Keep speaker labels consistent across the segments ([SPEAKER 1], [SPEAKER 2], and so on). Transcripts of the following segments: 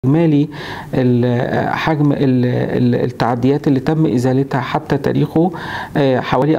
[SPEAKER 1] إجمالي حجم التعديات اللي تم إزالتها حتى تاريخه حوالي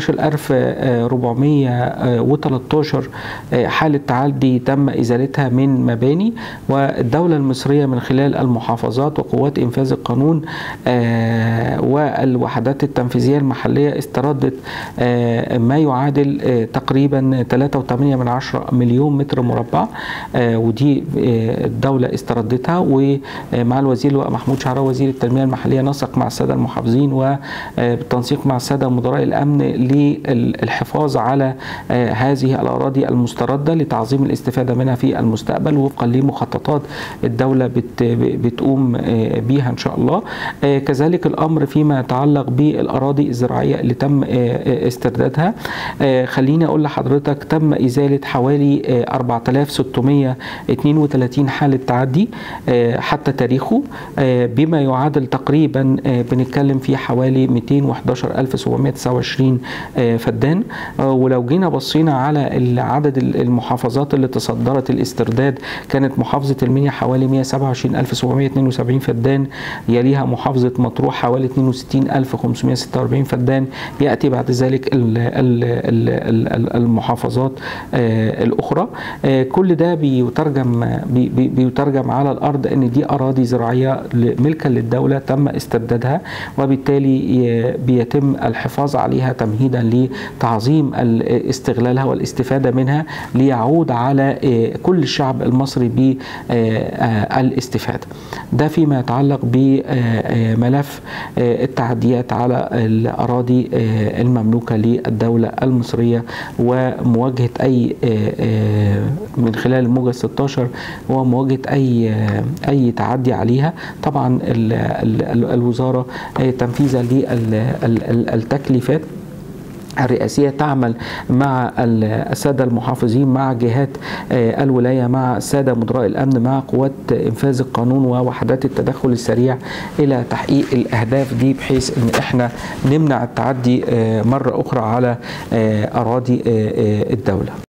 [SPEAKER 1] 14413 حالة تعدي تم إزالتها من مباني والدولة المصرية من خلال المحافظات وقوات إنفاذ القانون والوحدات التنفيذية المحلية استردت ما يعادل تقريبا 3.8 مليون متر مربع ودي الدولة استردتها ومع الوزير اللواء محمود شعراوي وزير التنميه المحليه نسق مع الساده المحافظين وبالتنسيق مع الساده مدراء الامن للحفاظ على هذه الاراضي المسترده لتعظيم الاستفاده منها في المستقبل وفقا لمخططات الدوله بتقوم بيها ان شاء الله كذلك الامر فيما يتعلق بالاراضي الزراعيه اللي تم استردادها خليني اقول لحضرتك تم ازاله حوالي 4632 حاله تعدي حتى تاريخه بما يعادل تقريبا بنتكلم في حوالي 211729 فدان ولو جينا بصينا على عدد المحافظات اللي تصدرت الاسترداد كانت محافظة المنيا حوالي 127772 فدان يليها محافظة مطروح حوالي 62546 فدان يأتي بعد ذلك المحافظات الأخرى كل ده بيترجم بيترجم على الارض ان دي اراضي زراعيه ملكا للدوله تم استردادها وبالتالي بيتم الحفاظ عليها تمهيدا لتعظيم استغلالها والاستفاده منها ليعود على كل الشعب المصري بالاستفاده. ده فيما يتعلق بملف التعديات على الاراضي المملوكه للدوله المصريه ومواجهه اي من خلال الموجه 16 ومواجهه اي اي تعدي عليها طبعا الوزاره تنفيذا للتكليفات الرئاسية تعمل مع السادة المحافظين مع جهات الولاية مع السادة مدراء الأمن مع قوات إنفاذ القانون ووحدات التدخل السريع إلى تحقيق الأهداف دي بحيث أن إحنا نمنع التعدي مرة أخرى على أراضي الدولة